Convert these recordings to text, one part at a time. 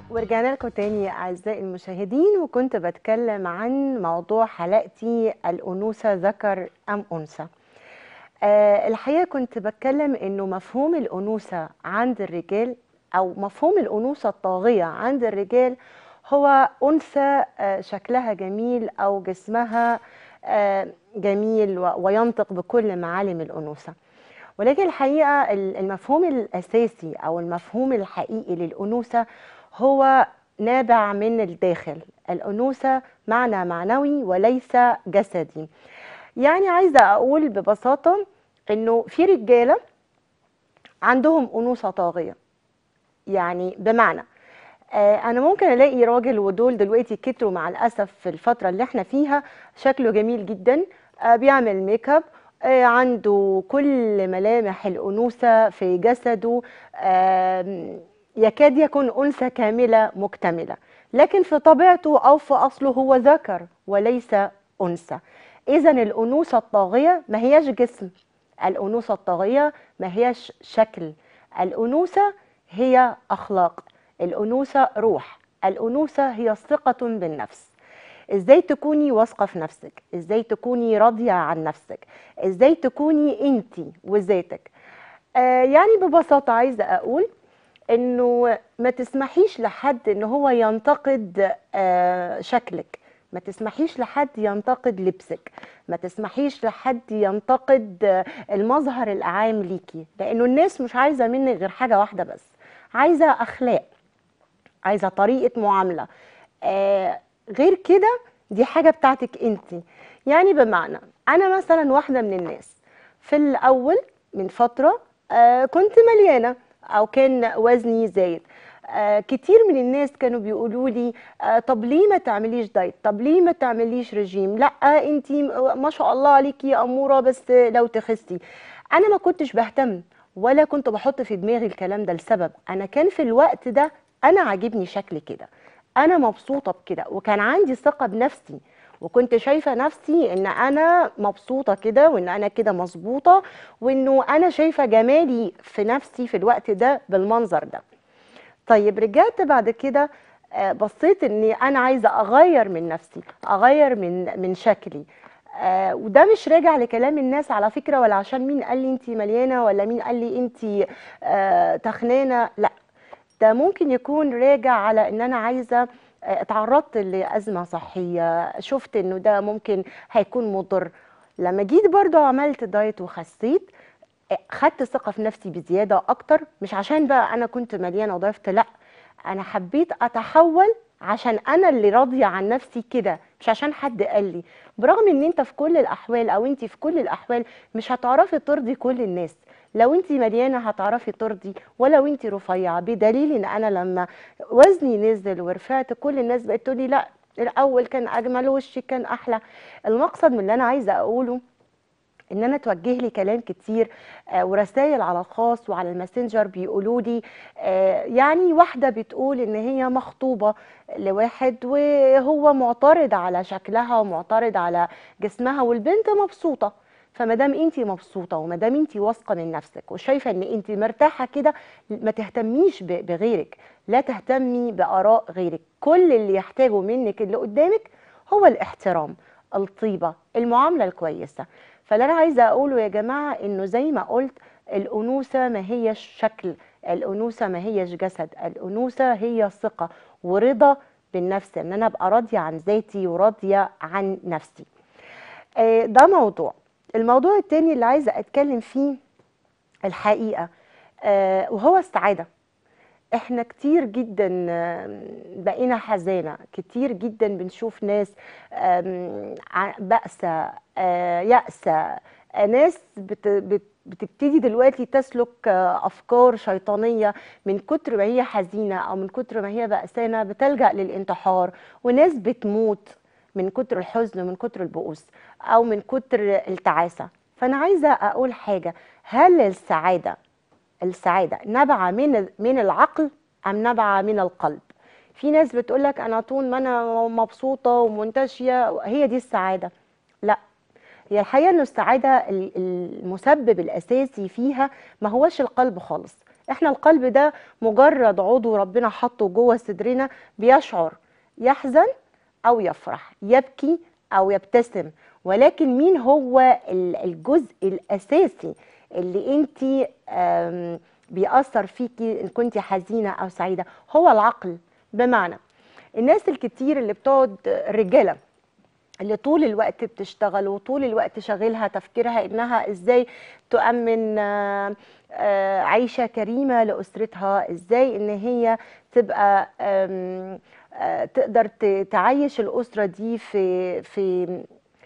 ورجعنا لكم تاني أعزائي المشاهدين وكنت بتكلم عن موضوع حلقتي الأنوثة ذكر أم أنثى آه الحقيقة كنت بتكلم إنه مفهوم الأنوثة عند الرجال أو مفهوم الأنوثة الطاغية عند الرجال هو أنثى آه شكلها جميل أو جسمها آه جميل و- وينطق بكل معالم الأنوثة ولكن الحقيقة ال- المفهوم الأساسي أو المفهوم الحقيقي للأنوثة هو نابع من الداخل الأنوثة معنى معنوي وليس جسدي يعني عايزة أقول ببساطة إنه في رجالة عندهم أنوثة طاغية يعني بمعنى آه، انا ممكن الاقي راجل ودول دلوقتي كتروا مع الاسف في الفتره اللي احنا فيها شكله جميل جدا آه، بيعمل ميك اب آه، عنده كل ملامح الانوثه في جسده آم، يكاد يكون انثى كامله مكتمله لكن في طبيعته او في اصله هو ذكر وليس انثى اذا الانوثه الطاغيه ما هياش جسم الانوثه الطاغيه ما هياش شكل الانوثه هي اخلاق الانوثه روح الانوثه هي ثقه بالنفس ازاي تكوني واثقه في نفسك ازاي تكوني راضيه عن نفسك ازاي تكوني انت وذاتك آه يعني ببساطه عايزه اقول انه ما تسمحيش لحد ان هو ينتقد آه شكلك ما تسمحيش لحد ينتقد لبسك ما تسمحيش لحد ينتقد آه، المظهر العام ليكي لانه الناس مش عايزه منك غير حاجه واحده بس عايزه اخلاق عايزه طريقه معامله آه غير كده دي حاجه بتاعتك انت يعني بمعنى انا مثلا واحده من الناس في الاول من فتره آه كنت مليانه او كان وزني زايد آه كتير من الناس كانوا بيقولوا لي آه طب ليه ما تعمليش دايت طب ليه ما تعمليش رجيم لا انت ما شاء الله عليكي يا اموره بس لو تخستي انا ما كنتش بهتم ولا كنت بحط في دماغي الكلام ده لسبب انا كان في الوقت ده انا عاجبني شكلي كده انا مبسوطه بكده وكان عندي ثقه بنفسي وكنت شايفه نفسي ان انا مبسوطه كده وان انا كده مظبوطه وانه انا شايفه جمالي في نفسي في الوقت ده بالمنظر ده طيب رجعت بعد كده آه، بصيت اني انا عايزه اغير من نفسي اغير من من شكلي آه، وده مش راجع لكلام الناس على فكره ولا عشان مين قال لي انت مليانه ولا مين قال لي انت آه، تخنانه لا ده ممكن يكون راجع على ان انا عايزه آه، اتعرضت لازمه صحيه شفت انه ده ممكن هيكون مضر لما جيت برضو عملت دايت وخسيت آه، خدت ثقه في نفسي بزياده اكتر مش عشان بقى انا كنت مليانه وضعفت لا انا حبيت اتحول عشان انا اللي راضيه عن نفسي كده مش عشان حد قال لي برغم ان انت في كل الاحوال او انت في كل الاحوال مش هتعرفي ترضي كل الناس لو انت مليانه هتعرفي ترضي ولو انت رفيعه بدليل ان انا لما وزني نزل ورفعت كل الناس بقت تقولي لا الاول كان اجمل وشي كان احلى المقصد من اللي انا عايزه اقوله ان انا توجه لي كلام كتير آه، ورسائل على الخاص وعلى الماسنجر بيقولوا لي آه، يعني واحده بتقول ان هي مخطوبه لواحد وهو معترض على شكلها ومعترض على جسمها والبنت مبسوطه فما دام انت مبسوطه وما دام انت واثقه من نفسك وشايفه ان انت مرتاحه كده ما تهتميش ب- بغيرك لا تهتمي باراء غيرك كل اللي يحتاجه منك اللي قدامك هو الاحترام الطيبه المعامله الكويسه فاللي انا عايزه اقوله يا جماعه انه زي ما قلت الانوثه ما هيش شكل الانوثه ما هيش جسد الانوثه هي ثقه ورضا بالنفس ان انا ابقى راضيه عن ذاتي وراضيه عن نفسي آه، ده موضوع الموضوع التاني اللي عايزه اتكلم فيه الحقيقه آه، وهو السعاده احنا كتير جدا آم، بقينا حزانة كتير جدا بنشوف ناس آم، ع- بأسة آه، يأسة آه، ناس بت بت بتبتدي دلوقتي تسلك آه، أفكار شيطانية من كتر ما هي حزينة أو من كتر ما هي بأسانة بتلجأ للانتحار وناس بتموت من كتر الحزن ومن كتر البؤوس أو من كتر التعاسة فأنا عايزة أقول حاجة هل السعادة السعادة نابعة من من العقل أم نابعة من القلب في ناس بتقولك أنا طول ما أنا مبسوطة ومنتشية هي دي السعادة لا هي الحقيقة إن السعادة ال- المسبب الأساسي فيها ما هوش القلب خالص احنا القلب ده مجرد عضو ربنا حطه جوه صدرنا بيشعر يحزن او يفرح يبكي او يبتسم ولكن مين هو ال- الجزء الاساسي اللي انت بيأثر فيكي ان كنت حزينه او سعيده هو العقل بمعنى الناس الكتير اللي بتقعد الرجاله اللي طول الوقت بتشتغل وطول الوقت شاغلها تفكيرها انها ازاي تؤمن آه، آه، عيشه كريمه لاسرتها ازاي ان هي تبقى آم، آه، تقدر ت- تعيش الاسره دي في في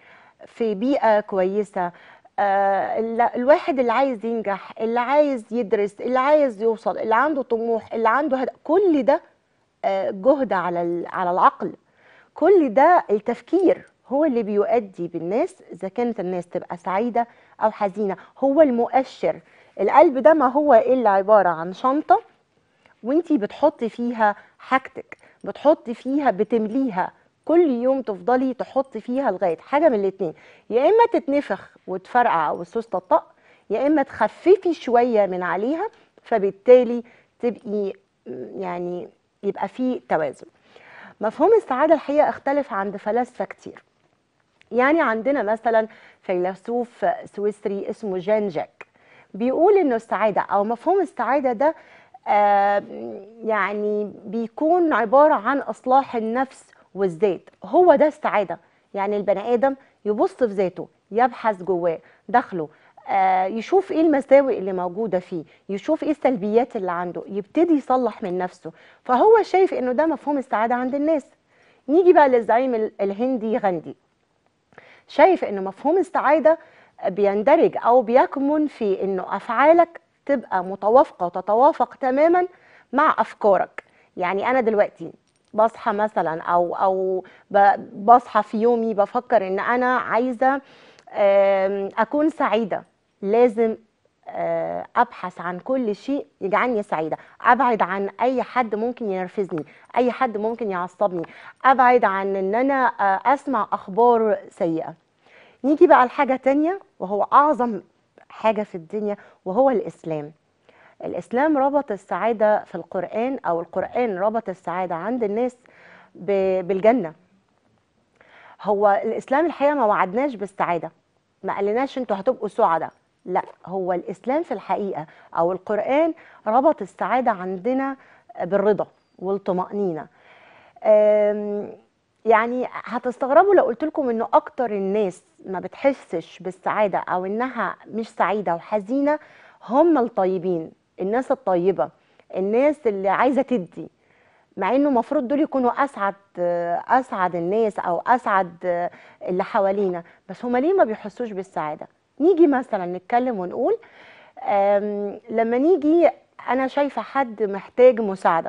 في بيئه كويسه آه، ال- الواحد اللي عايز ينجح اللي عايز يدرس اللي عايز يوصل اللي عنده طموح اللي عنده هدف كل ده آه، جهد على ال- على العقل كل ده التفكير هو اللي بيؤدي بالناس اذا كانت الناس تبقى سعيده او حزينه هو المؤشر القلب ده ما هو الا عباره عن شنطه وانتي بتحطي فيها حاجتك بتحطي فيها بتمليها كل يوم تفضلي تحطي فيها لغايه حاجه من الاتنين يا اما تتنفخ وتفرقع او السوس تطق يا اما تخففي شويه من عليها فبالتالي تبقي م، يعني يبقى في توازن مفهوم السعاده الحقيقه اختلف عند فلاسفه كتير يعني عندنا مثلا فيلسوف سويسري اسمه جان جاك بيقول انه السعاده او مفهوم السعاده ده آه، يعني بيكون عباره عن اصلاح النفس والذات هو ده السعاده يعني البني ادم يبص في ذاته يبحث جواه داخله آه، يشوف ايه المساوئ اللي موجوده فيه يشوف ايه السلبيات اللي عنده يبتدي يصلح من نفسه فهو شايف انه ده مفهوم السعاده عند الناس نيجي بقى للزعيم ال- الهندي غاندي شايف ان مفهوم السعاده بيندرج او بيكمن في انه افعالك تبقى متوافقه وتتوافق تماما مع افكارك يعني انا دلوقتي بصحى مثلا او او ب- بصحى في يومي بفكر ان انا عايزه آم، اكون سعيده لازم آه، ابحث عن كل شيء يجعلني سعيده ابعد عن اي حد ممكن ينرفزني اي حد ممكن يعصبني ابعد عن ان انا آه، اسمع اخبار سيئه نيجي بقى لحاجه تانية وهو اعظم حاجه في الدنيا وهو الاسلام الاسلام ربط السعاده في القران او القران ربط السعاده عند الناس ب- بالجنه هو الاسلام الحقيقه ما وعدناش بالسعاده ما قالناش انتوا هتبقوا سعداء لا هو الاسلام في الحقيقه او القران ربط السعاده عندنا بالرضا والطمانينه أم، يعني هتستغربوا لو قلت لكم انه اكتر الناس ما بتحسش بالسعاده او انها مش سعيده وحزينه هم الطيبين الناس الطيبه الناس اللي عايزه تدي مع انه المفروض دول يكونوا اسعد اسعد الناس او اسعد اللي حوالينا بس هما ليه ما بيحسوش بالسعاده نيجي مثلا نتكلم ونقول أم، لما نيجي انا شايفه حد محتاج مساعده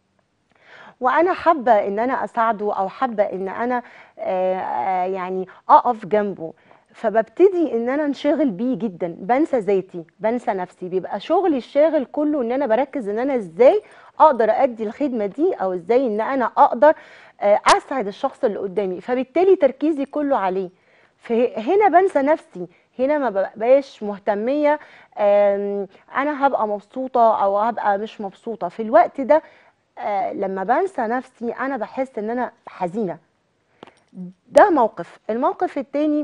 وانا حابه ان انا اساعده او حابه ان انا آه، آه، يعني اقف جنبه فببتدي ان انا انشغل بيه جدا بنسى ذاتي بنسى نفسي بيبقى شغلي الشاغل كله ان انا بركز ان انا ازاي اقدر ادي الخدمه دي او ازاي ان انا اقدر آه، اسعد الشخص اللي قدامي فبالتالي تركيزي كله عليه فهنا بنسى نفسي هنا ما ببقاش مهتميه آم، انا هبقى مبسوطه او هبقى مش مبسوطه في الوقت ده آه، لما بنسى نفسي انا بحس ان انا حزينه ده موقف الموقف التاني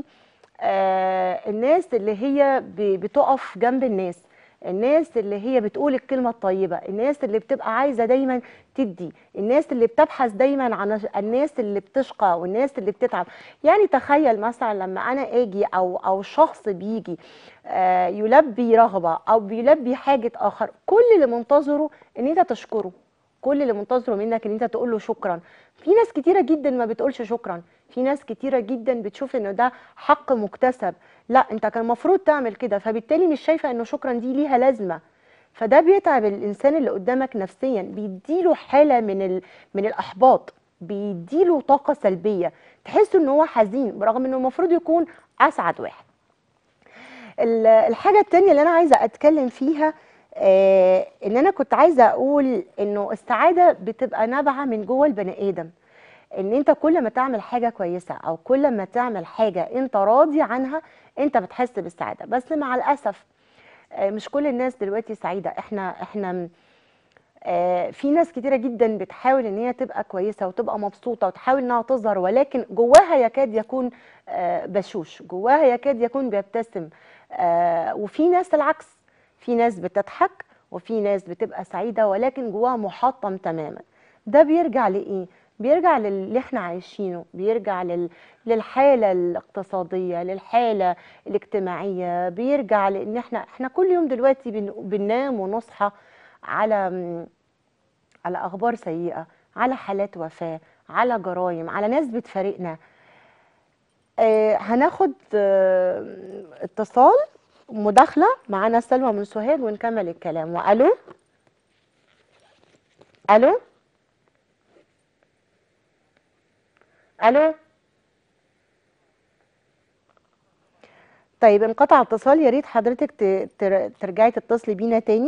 آه الناس اللي هي ب- بتقف جنب الناس الناس اللي هي بتقول الكلمة الطيبة الناس اللي بتبقى عايزة دايما تدي الناس اللي بتبحث دايما عن الناس اللي بتشقى والناس اللي بتتعب يعني تخيل مثلا لما انا اجي او او شخص بيجي آه يلبي رغبة او بيلبي حاجة اخر كل اللي منتظره ان انت تشكره كل اللي منتظره منك ان انت تقول له شكرا في ناس كتيره جدا ما بتقولش شكرا في ناس كتيره جدا بتشوف انه ده حق مكتسب لا انت كان المفروض تعمل كده فبالتالي مش شايفه انه شكرا دي ليها لازمه فده بيتعب الانسان اللي قدامك نفسيا بيديله حاله من ال... من الاحباط بيديله طاقه سلبيه تحس ان هو حزين برغم انه المفروض يكون اسعد واحد ال- الحاجة التانية اللي أنا عايزة أتكلم فيها آه إن أنا كنت عايزة أقول إنه السعادة بتبقى نابعة من جوه البني آدم إن أنت كل ما تعمل حاجة كويسة أو كل ما تعمل حاجة أنت راضي عنها أنت بتحس بالسعادة بس مع الأسف آه، مش كل الناس دلوقتي سعيدة احنا احنا آه، في ناس كتيرة جدا بتحاول ان هي تبقى كويسة وتبقى مبسوطة وتحاول انها تظهر ولكن جواها يكاد يكون آه، بشوش جواها يكاد يكون بيبتسم آه، وفي ناس العكس في ناس بتضحك وفي ناس بتبقى سعيدة ولكن جواها محطم تماما ده بيرجع لإيه؟ بيرجع للي احنا عايشينه بيرجع لل... للحالة الاقتصادية للحالة الاجتماعية بيرجع لان احنا احنا كل يوم دلوقتي بن... بننام ونصحى على على اخبار سيئة على حالات وفاة على جرائم على ناس بتفارقنا آه هناخد آه اتصال مداخلة معانا سلوى من سوهاج ونكمل الكلام والو الو الو طيب انقطع اتصال يا ريت حضرتك ت- تر- ترجعي تتصلي بينا تاني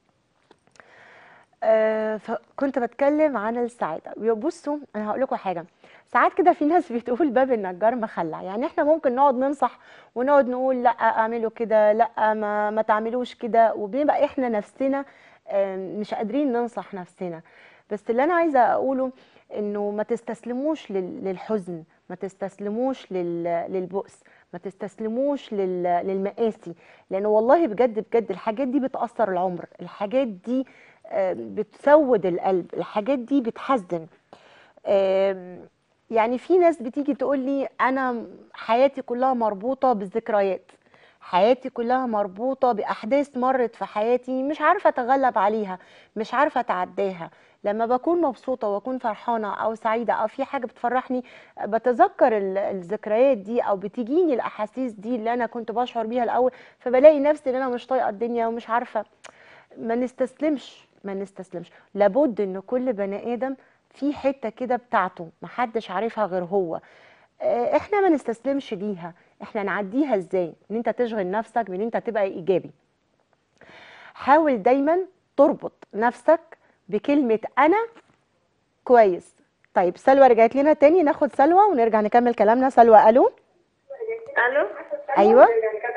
آه، فكنت بتكلم عن السعاده بصوا انا هقول لكم حاجه ساعات كده في ناس بتقول باب النجار مخلع يعني احنا ممكن نقعد ننصح ونقعد نقول لا اعملوا كده لا ما ما تعملوش كده وبنبقى احنا نفسنا آه، مش قادرين ننصح نفسنا بس اللي انا عايزه اقوله انه ما تستسلموش لل- للحزن ما تستسلموش لل- للبؤس ما تستسلموش لل- للمآسي لانه والله بجد بجد الحاجات دي بتأثر العمر الحاجات دي آه، بتسود القلب الحاجات دي بتحزن آم، يعني في ناس بتيجي تقول لي انا حياتي كلها مربوطه بالذكريات حياتي كلها مربوطه باحداث مرت في حياتي مش عارفه اتغلب عليها مش عارفه اتعداها لما بكون مبسوطه واكون فرحانه او سعيده او في حاجه بتفرحني بتذكر ال- الذكريات دي او بتجيني الاحاسيس دي اللي انا كنت بشعر بيها الاول فبلاقي نفسي ان انا مش طايقه الدنيا ومش عارفه ما نستسلمش ما نستسلمش لابد ان كل بني ادم في حته كده بتاعته محدش عارفها غير هو آه، احنا ما نستسلمش ليها احنا نعديها ازاي ان انت تشغل نفسك بان انت تبقى ايجابي حاول دايما تربط نفسك بكلمه انا كويس طيب سلوى رجعت لنا تاني ناخد سلوى ونرجع نكمل كلامنا سلوى الو الو ايوه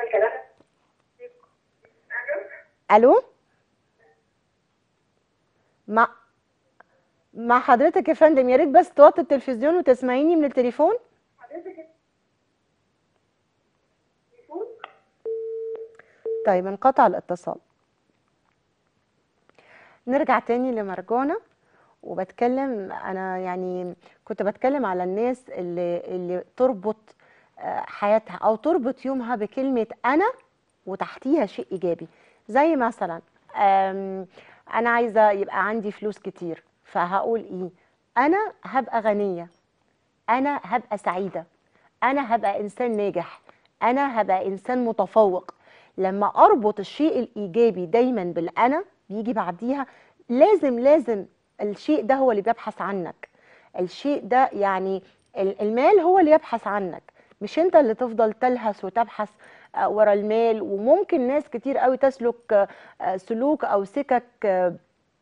الو مع مع حضرتك يا فندم يا ريت بس توطي التلفزيون وتسمعيني من التليفون طيب انقطع الاتصال نرجع تاني لمرجونا وبتكلم انا يعني كنت بتكلم على الناس اللي اللي تربط آه، حياتها او تربط يومها بكلمة انا وتحتيها شيء ايجابي زي مثلا آم، انا عايزة يبقى عندي فلوس كتير فهقول ايه انا هبقى غنية انا هبقى سعيده انا هبقى انسان ناجح انا هبقى انسان متفوق لما اربط الشيء الايجابي دايما بالانا بيجي بعديها لازم لازم الشيء ده هو اللي بيبحث عنك الشيء ده يعني ال- المال هو اللي يبحث عنك مش انت اللي تفضل تلهث وتبحث آه، ورا المال وممكن ناس كتير قوي تسلك آه، آه، سلوك او سكك آه،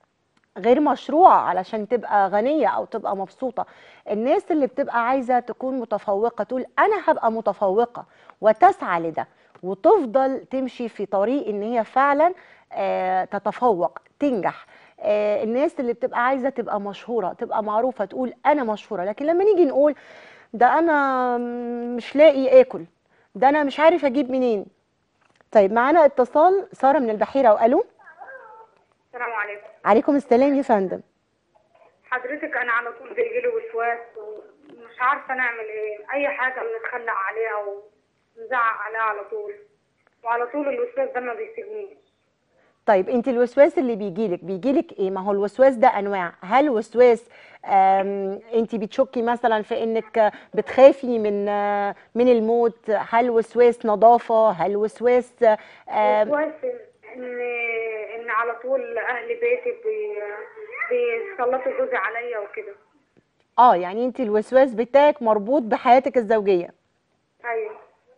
غير مشروعة علشان تبقى غنية أو تبقى مبسوطة الناس اللي بتبقى عايزة تكون متفوقة تقول أنا هبقى متفوقة وتسعى لده وتفضل تمشي في طريق إن هي فعلا آه، تتفوق تنجح آه، الناس اللي بتبقى عايزة تبقى مشهورة تبقى معروفة تقول أنا مشهورة لكن لما نيجي نقول ده أنا مش لاقي آكل ده أنا مش عارف أجيب منين طيب معانا اتصال سارة من البحيرة وألو السلام عليكم عليكم السلام يا فندم حضرتك انا على طول بيجيلي وسواس ومش عارفه نعمل ايه اي حاجه بنتخلع عليها ونزعق عليها على طول وعلى طول الوسواس ده ما بيسيبنيش طيب انت الوسواس اللي بيجيلك بيجيلك ايه ما هو الوسواس ده انواع هل وسواس آم، انت بتشكي مثلا في انك بتخافي من آه، من الموت هل وسواس نظافة هل وسواس آم، وسواس ان ان على طول اهل بيتي بي بيسلطوا جوزي عليا وكده اه يعني انت الوسواس بتاعك مربوط بحياتك الزوجية ايوه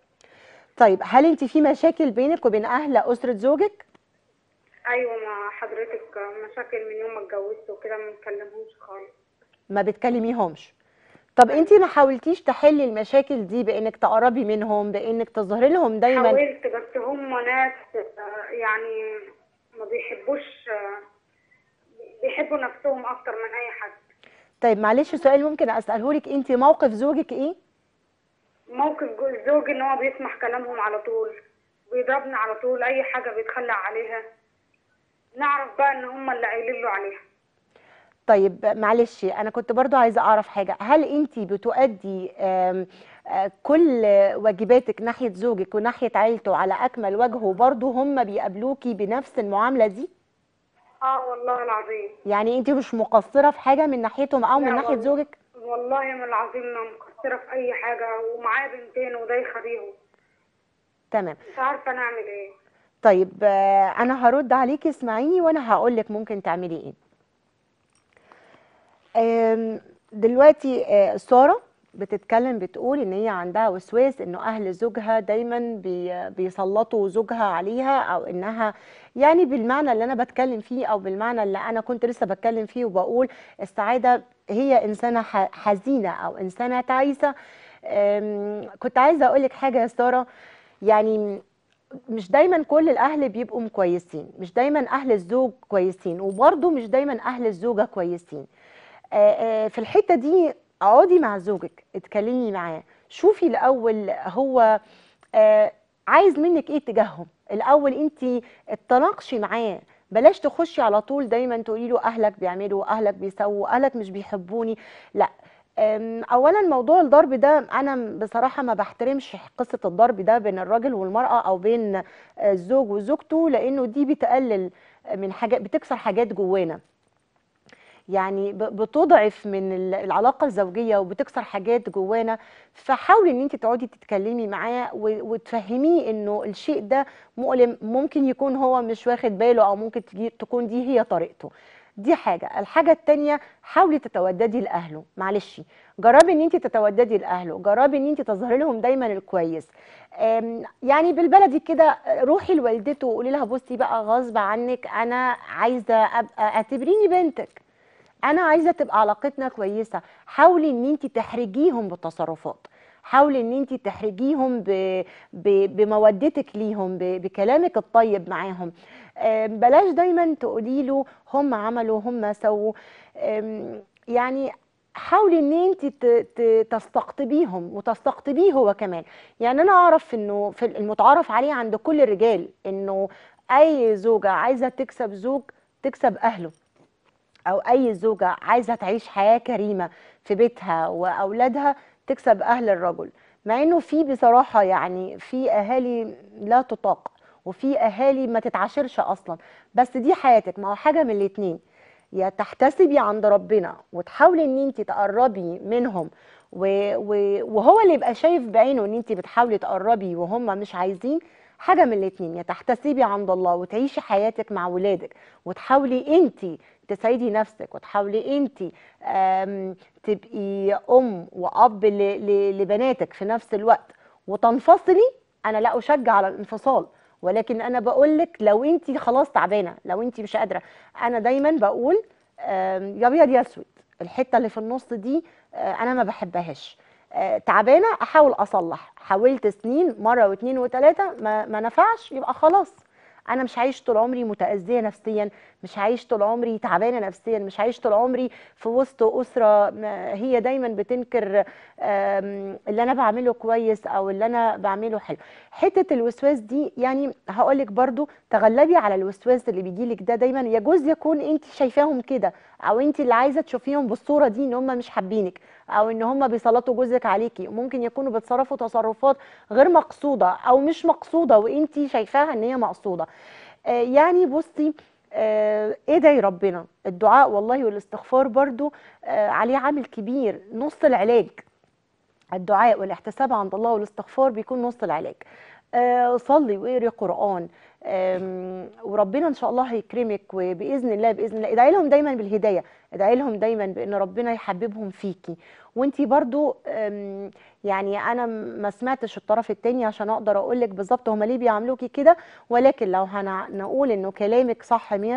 طيب هل انت في مشاكل بينك وبين اهل اسرة زوجك ايوه مع حضرتك مشاكل من يوم ما اتجوزت وكده ما بنكلمهمش خالص ما بتكلميهمش طب انت ما حاولتيش تحلي المشاكل دي بانك تقربي منهم بانك تظهري لهم دايما حاولت بس هم ناس آه، يعني ما بيحبوش آه، بيحبوا نفسهم اكتر من اي حد طيب معلش سؤال ممكن اساله لك انت موقف زوجك ايه موقف جو- زوجي ان هو بيسمح كلامهم على طول بيضربني على طول اي حاجه بيتخلى عليها نعرف بقى ان هم اللي قايلين له عليها طيب معلش انا كنت برضو عايزه اعرف حاجه هل انت بتؤدي آم، آه، كل واجباتك ناحيه زوجك وناحيه عيلته على اكمل وجه وبرضو هم بيقابلوكي بنفس المعامله دي اه والله العظيم يعني انت مش مقصره في حاجه من ناحيتهم او من لا ناحيه والله. زوجك والله من العظيم ما مقصره في اي حاجه ومعايا بنتين ودايخه بيهم تمام مش عارفه نعمل ايه طيب آه، انا هرد عليكي اسمعيني وانا هقول لك ممكن تعملي ايه آم، دلوقتي آه، ساره بتتكلم بتقول ان هي عندها وسواس انه اهل زوجها دايما بي بيسلطوا زوجها عليها او انها يعني بالمعنى اللي انا بتكلم فيه او بالمعنى اللي انا كنت لسه بتكلم فيه وبقول السعاده هي انسانه ح- حزينه او انسانه تعيسه آم، كنت عايزه اقول لك حاجه يا ساره يعني مش دايما كل الاهل بيبقوا كويسين مش دايما اهل الزوج كويسين وبرضه مش دايما اهل الزوجه كويسين آه، آه، في الحته دي اقعدي مع زوجك اتكلمي معاه شوفي الاول هو آه، عايز منك ايه تجاههم الاول انت اتناقشي معاه بلاش تخشي على طول دايما تقولي له اهلك بيعملوا اهلك بيسووا اهلك مش بيحبوني لا أم، اولا موضوع الضرب ده انا بصراحه ما بحترمش قصه الضرب ده بين الراجل والمراه او بين آه، الزوج وزوجته لانه دي بتقلل من حاجات بتكسر حاجات جوانا يعني ب- بتضعف من ال- العلاقه الزوجيه وبتكسر حاجات جوانا فحاولي ان انت تقعدي تتكلمي معاه و- وتفهميه انه الشيء ده مؤلم ممكن يكون هو مش واخد باله او ممكن تجي تكون دي هي طريقته دي حاجه الحاجه التانيه حاولي تتوددي لاهله معلش جربي ان انت تتوددي لاهله جربي ان انت تظهري لهم دايما الكويس أم، يعني بالبلدي كده روحي لوالدته وقولي لها بصي بقى غصب عنك انا عايزه ابقى اعتبريني بنتك انا عايزه تبقى علاقتنا كويسه حاولي ان انت تحرجيهم بالتصرفات حاولي ان انت تحرجيهم ب... ب... بمودتك ليهم ب... بكلامك الطيب معاهم آم، بلاش دايما تقولي له هم عملوا هم سووا آم، يعني حاولي ان انت ت... ت... تستقطبيهم وتستقطبيه هو كمان يعني انا اعرف انه في المتعارف عليه عند كل الرجال انه اي زوجه عايزه تكسب زوج تكسب اهله او اي زوجه عايزه تعيش حياه كريمه في بيتها واولادها تكسب اهل الرجل مع انه في بصراحه يعني في اهالي لا تطاق وفي اهالي ما تتعاشرش اصلا بس دي حياتك ما هو حاجه من الاتنين يا تحتسبي عند ربنا وتحاولي ان انت تقربي منهم و... و... وهو اللي يبقى شايف بعينه ان انت بتحاولي تقربي وهم مش عايزين حاجه من الاتنين يا تحتسبي عند الله وتعيشي حياتك مع ولادك وتحاولي انت تسعدي نفسك وتحاولي انت آم، تبقي ام واب ل- ل- لبناتك في نفس الوقت وتنفصلي انا لا اشجع على الانفصال ولكن انا بقول لك لو انت خلاص تعبانه لو انت مش قادره انا دايما بقول آم، يا ابيض يا اسود الحته اللي في النص دي آه، انا ما بحبهاش آه، تعبانه احاول اصلح حاولت سنين مره واثنين وثلاثه ما, ما نفعش يبقى خلاص انا مش عايش طول عمري متاذيه نفسيا مش عايش طول عمري تعبانه نفسيا مش عايش طول عمري في وسط اسره ما هي دايما بتنكر آم، اللي انا بعمله كويس او اللي انا بعمله حلو حته الوسواس دي يعني هقولك برضو تغلبي على الوسواس اللي بيجيلك ده دايما يجوز يكون انت شايفاهم كده او انت اللي عايزه تشوفيهم بالصوره دي ان هم مش حابينك او ان هم بيسلطوا جوزك عليكي وممكن يكونوا بيتصرفوا تصرفات غير مقصوده او مش مقصوده وانت شايفاها ان هي مقصوده آه، يعني بصي آه، ادعي ربنا الدعاء والله والاستغفار برضو آه، عليه عامل كبير نص العلاج الدعاء والاحتساب عند الله والاستغفار بيكون نص العلاج آه، صلي واقري قرآن آم، وربنا ان شاء الله هيكرمك وباذن الله باذن الله ادعي لهم دايما بالهدايه ادعي لهم دايما بان ربنا يحببهم فيكي وانتي برضو آم، يعني انا ما سمعتش الطرف التاني عشان اقدر اقول لك بالظبط هما ليه بيعاملوكي كده ولكن لو هنقول انه كلامك صح 100%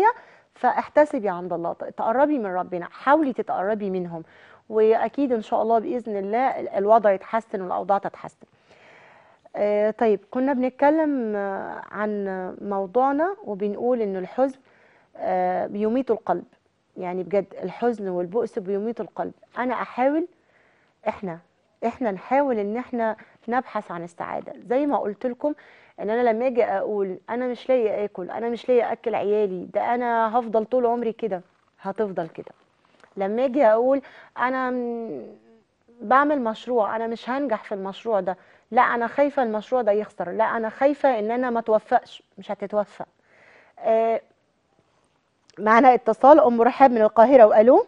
فاحتسبي عند الله تقربي من ربنا حاولي تتقربي منهم واكيد ان شاء الله باذن الله ال- الوضع يتحسن والاوضاع تتحسن آه، طيب كنا بنتكلم آه، عن موضوعنا وبنقول إن الحزن آه، بيميت القلب يعني بجد الحزن والبؤس بيميت القلب أنا أحاول إحنا إحنا نحاول إن إحنا نبحث عن السعادة زي ما قلت لكم إن أنا لما أجي أقول أنا مش لاقي آكل أنا مش لاقي أكل عيالي ده أنا هفضل طول عمري كده هتفضل كده لما أجي أقول أنا م- بعمل مشروع انا مش هنجح في المشروع ده لا انا خايفه المشروع ده يخسر لا انا خايفه ان انا ما توفقش مش هتتوفق آه معنا اتصال ام رحاب من القاهره والو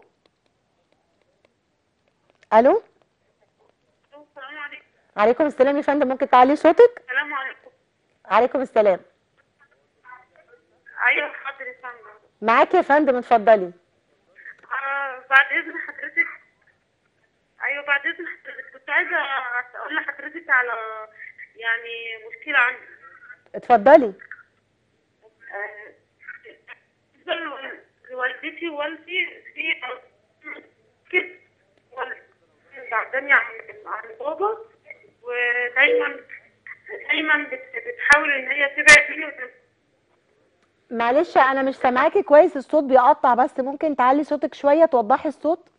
الو السلام عليكم عليكم السلام يا فندم ممكن تعلي صوتك السلام عليكم عليكم السلام ايوه حاضر يا فندم معاك يا فندم اتفضلي آه بعد اذن حضرتك ايوه بعد اذن حضرتك كنت عايزه اقول لحضرتك على يعني مشكله عندي اتفضلي آه، بالنسبة لوال- لوالدتي ووالدي في كده والدي بعدني عن عن بابا ودايما دايما بت- بتحاول ان هي تبعد مني وت- معلش انا مش سامعاكي كويس الصوت بيقطع بس ممكن تعلي صوتك شويه توضحي الصوت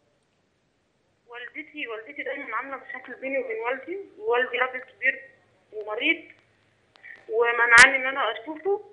والدتي والدتي دايما عامله مشاكل بيني وبين والدي ووالدي راجل كبير ومريض ومنعني ان انا اشوفه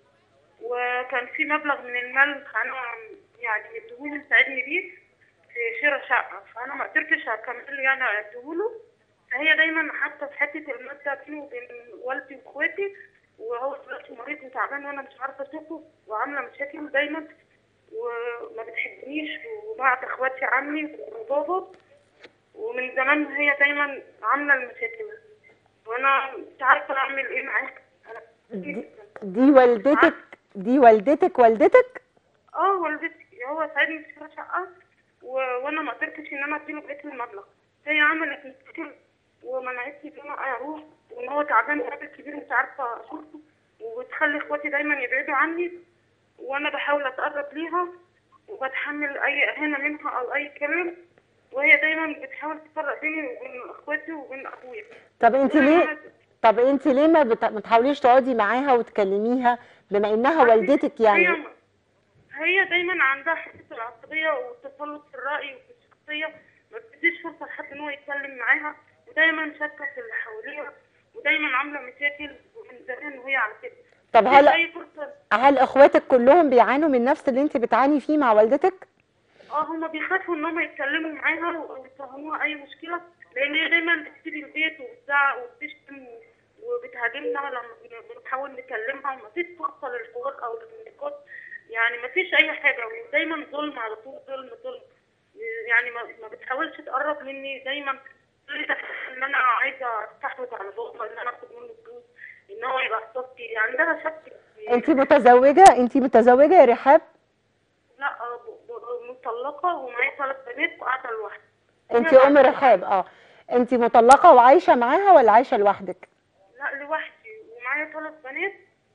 وكان في مبلغ من المال انا يعني مديهولي يساعدني بيه في شراء شقه فانا ما قدرتش اكمل يعني اديهوله فهي دايما حاطه في حته الماده بيني وبين والدي واخواتي وهو دلوقتي مريض وتعبان وانا مش عارفه اشوفه وعامله مشاكل دايما وما بتحبنيش وبعد اخواتي عني وبابا ومن زمان هي دايما عامله المشاكل وانا مش عارفه اعمل ايه معاها أنا دي, دي والدتك دي والدتك والدتك اه والدتي هو ساعدني في شراء شقه و... وانا ما قدرتش ان انا اديله بقيه المبلغ هي عملت مشاكل ومنعتني ان انا اروح وان هو تعبان راجل كبير مش عارفه اشوفه وبتخلي اخواتي دايما يبعدوا عني وانا بحاول اتقرب ليها وبتحمل اي اهانه منها او اي كلام وهي دايما بتحاول تفرق بيني وبين اخواتي وبين اخويا طب انت ليه طب انت ليه ما, بت... ما تحاوليش تقعدي معاها وتكلميها بما انها والدتك يعني هي هي دايما عندها حته العصبيه والتسلط في الراي وفي الشخصيه ما بتديش فرصه لحد ان هو يتكلم معاها ودايما شاكه في اللي حواليها ودايما عامله مشاكل ومن زمان وهي على كده طب مفيش هل اي فرصه هل اخواتك كلهم بيعانوا من نفس اللي انت بتعاني فيه مع والدتك اه هما بيخافوا ان هما يتكلموا معاها ويفهموها اي مشكله لان هي دايما بتسيب البيت وبتزعق وبتشتم وبتهاجمنا لما بن- بنحاول نكلمها ومفيش فرصه للحوار او للنقاش يعني مفيش اي حاجه ودايما ظلم على طول ظلم ظلم يعني ما, ما بتحاولش تقرب مني دايما تقول لي ان انا عايزه استحوذ على بابا ان انا اخد منه فلوس ان هو يبقى خطيبتي عندها شك انت متزوجه انت متزوجه يا رحاب لا ب- ب- مطلقه ومعايا ثلاث بنات وقاعده لوحدي انت ام رحاب اه انت مطلقه وعايشه معاها ولا عايشه لوحدك لا لوحدي ومعايا ثلاث بنات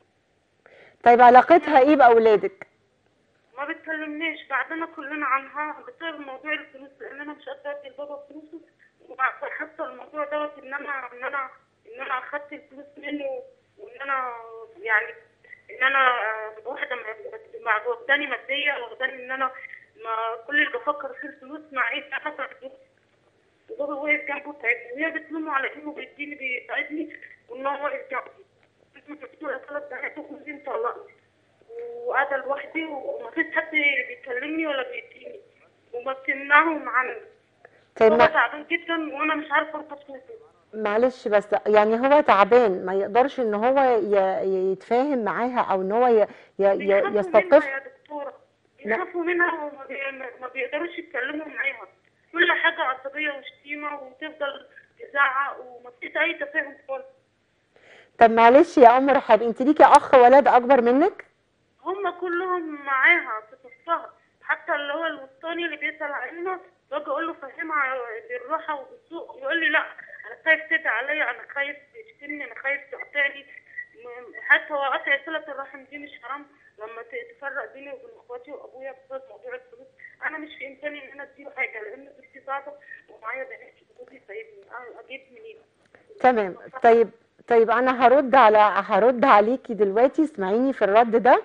طيب علاقتها ايه باولادك ما بتكلمناش بعدنا كلنا عنها بسبب موضوع الفلوس لان انا مش قادره ادي لبابا فلوسه وحتى الموضوع دوت ان انا ان انا ان انا اخدت الفلوس منه وان انا يعني ان انا آه، واحده ما- ما واخداني ماديه واخداني ان انا ما كل اللي بفكر فيه الفلوس مع ايه انا فلوس وبابا واقف جنبه ساعدني وهي بتلومه على انه بيديني بيساعدني وان هو واقف جنبي بتقول ثلاث بنات وجوزي مطلقني وقاعدة لوحدي ومفيش حد بيكلمني ولا بيديني وما بتمنعهم عني طيب هو ما تعبان جدا وانا مش عارفه اربط فلوسه معلش بس يعني هو تعبان ما يقدرش ان هو ي- ي- يتفاهم معاها او ان هو ي- ي- ي- بيخافوا منها يستلطف يا دكتوره بيخافوا منها وما بي- ما بيقدروش يتكلموا معاها كل حاجه عصبيه وشتيمه وتفضل تزعق ومفيش اي تفاهم خالص طب معلش يا ام رحاب انت ليكي اخ ولد اكبر منك هم كلهم معاها في صفها حتى اللي هو الوسطاني اللي بيسأل علينا باجي اقول له فهمها بالراحه وبالذوق يقول لي لا انا خايف تدعي عليا انا خايف تشتمني انا خايف تقطعني م- حتى هو قطع صله الرحم دي مش حرام لما ت- تفرق بيني وبين اخواتي وابويا بسبب موضوع الفلوس انا مش في امكاني ان انا اديله حاجه لان بنتي صعبه ومعايا بنات وجوزي سايبني أنا اجيب منين تمام طيب طيب انا هرد على هرد عليكي دلوقتي اسمعيني في الرد ده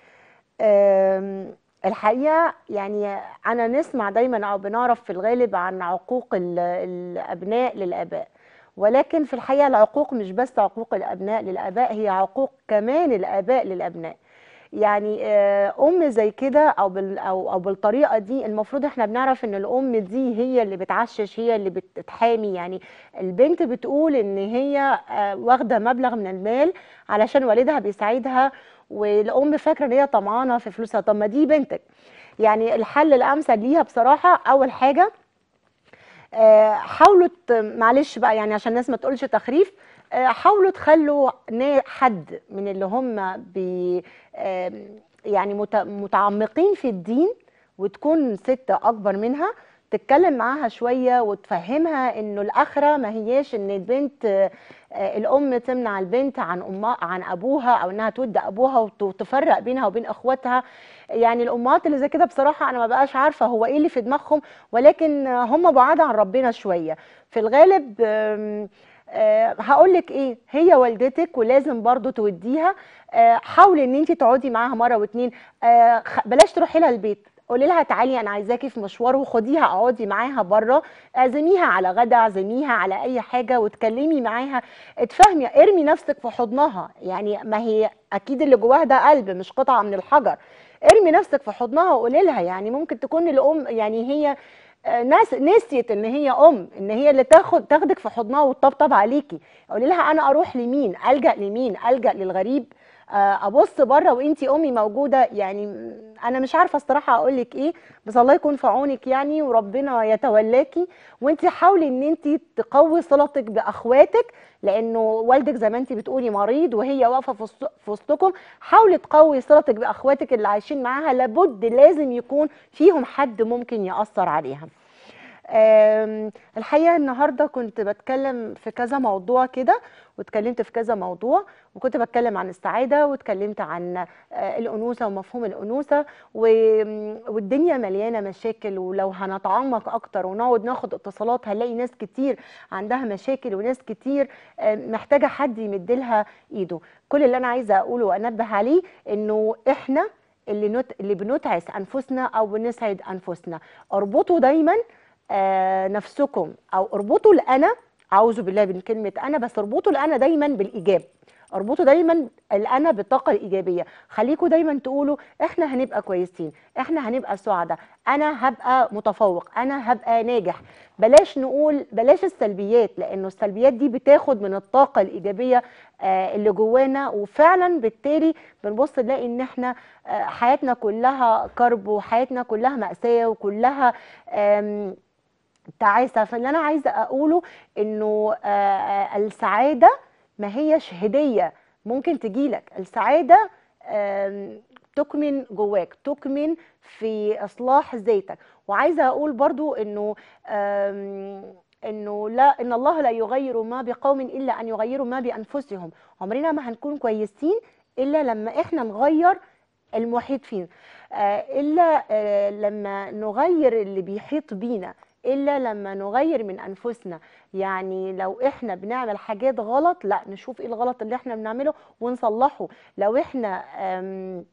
أم، الحقيقه يعني انا نسمع دايما او بنعرف في الغالب عن عقوق ال- الابناء للاباء ولكن في الحقيقه العقوق مش بس عقوق الابناء للاباء هي عقوق كمان الاباء للابناء يعني آه، ام زي كده او بال او او بالطريقه دي المفروض احنا بنعرف ان الام دي هي اللي بتعشش هي اللي بتحامي يعني البنت بتقول ان هي آه، واخده مبلغ من المال علشان والدها بيساعدها والام فاكره ان هي طمعانه في فلوسها طب ما دي بنتك يعني الحل الامثل ليها بصراحه اول حاجه آه، حاولوا ت- معلش بقى يعني عشان الناس ما تقولش تخريف آه، حاولوا تخلوا نا- حد من اللي هم بي آم، يعني مت- متعمقين في الدين وتكون ست اكبر منها تتكلم معاها شويه وتفهمها انه الاخره ما هياش ان البنت آه، آه، الام تمنع البنت عن امها عن ابوها او انها تود ابوها وت- وتفرق بينها وبين اخواتها يعني الامهات اللي زي كده بصراحه انا ما بقاش عارفه هو ايه اللي في دماغهم ولكن هم بعاد عن ربنا شويه في الغالب آم، آه، هقول لك ايه هي والدتك ولازم برضو توديها آه، حاولي ان انت تقعدي معاها مره واتنين آه، خ- بلاش تروحي لها البيت قولي لها تعالي انا عايزاكي في مشوار وخديها اقعدي معاها بره اعزميها على غدا اعزميها على اي حاجه وتكلمي معاها اتفهمي ارمي نفسك في حضنها يعني ما هي اكيد اللي جواها ده قلب مش قطعه من الحجر ارمي نفسك في حضنها وقولي لها يعني ممكن تكون الام يعني هي آه، ناس نسيت ان هي ام ان هي اللي تاخد تاخدك في حضنها وتطبطب عليكي قولي لها انا اروح لمين الجا لمين الجا للغريب آه، ابص بره وانتي امي موجوده يعني م- انا مش عارفه الصراحه اقول لك ايه بس الله يكون في عونك يعني وربنا يتولاكي وانتي حاولي ان انتي تقوي صلتك باخواتك لانه والدك زي ما انتي بتقولي مريض وهي واقفه في وسط- في وسطكم حاولي تقوي صلتك باخواتك اللي عايشين معاها لابد لازم يكون فيهم حد ممكن ياثر عليها آم، الحقيقه النهارده كنت بتكلم في كذا موضوع كده واتكلمت في كذا موضوع وكنت بتكلم عن السعاده واتكلمت عن آه، الانوثه ومفهوم الانوثه و- والدنيا مليانه مشاكل ولو هنتعمق اكتر ونقعد ناخد اتصالات هنلاقي ناس كتير عندها مشاكل وناس كتير آه، محتاجه حد يمدلها ايده كل اللي انا عايزه اقوله وانبه عليه انه احنا اللي نت... اللي بنتعس انفسنا او بنسعد انفسنا اربطوا دايما آه، نفسكم او اربطوا الانا اعوذ بالله من كلمه انا بس اربطوا الانا دايما بالايجاب اربطوا دايما الانا بالطاقه الايجابيه خليكم دايما تقولوا احنا هنبقى كويسين احنا هنبقى سعداء انا هبقى متفوق انا هبقى ناجح بلاش نقول بلاش السلبيات لانه السلبيات دي بتاخد من الطاقه الايجابيه آه، اللي جوانا وفعلا بالتالي بنبص نلاقي ان احنا آه، حياتنا كلها كرب وحياتنا كلها مأساة وكلها آم، تعاسة فاللي أنا عايزة أقوله إنه آه، آه، السعادة ما هيش هدية ممكن تجيلك السعادة آم، تكمن جواك تكمن في إصلاح ذاتك وعايزة أقول برضو إنه آم، إنه لا إن الله لا يغير ما بقوم إلا أن يغيروا ما بأنفسهم عمرنا ما هنكون كويسين إلا لما إحنا نغير المحيط فينا آه، إلا آه، لما نغير اللي بيحيط بينا إلا لما نغير من أنفسنا يعني لو إحنا بنعمل حاجات غلط لا نشوف إيه الغلط اللي إحنا بنعمله ونصلحه لو إحنا آم،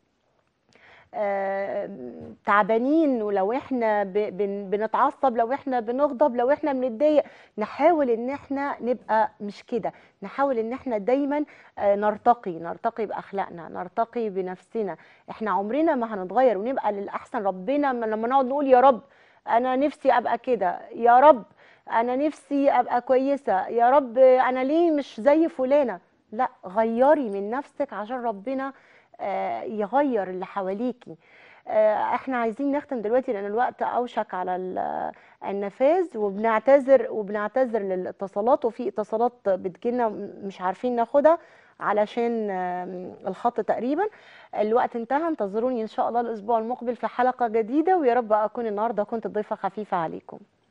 آم، تعبانين ولو احنا ب- بن- بنتعصب لو احنا بنغضب لو احنا بنتضايق نحاول ان احنا نبقى مش كده نحاول ان احنا دايما آه، نرتقي نرتقي باخلاقنا نرتقي بنفسنا احنا عمرنا ما هنتغير ونبقى للاحسن ربنا ما- لما نقعد نقول يا رب انا نفسي ابقى كده يا رب انا نفسي ابقى كويسه يا رب انا ليه مش زي فلانه لا غيري من نفسك عشان ربنا آه، يغير اللي حواليكي آه، احنا عايزين نختم دلوقتي لان الوقت اوشك على ال- النفاذ وبنعتذر وبنعتذر للاتصالات وفي اتصالات بتجيلنا مش عارفين ناخدها علشان آم، الخط تقريبا الوقت انتهى انتظروني ان شاء الله الاسبوع المقبل في حلقة جديدة ويا رب اكون النهارده كنت ضيفة خفيفة عليكم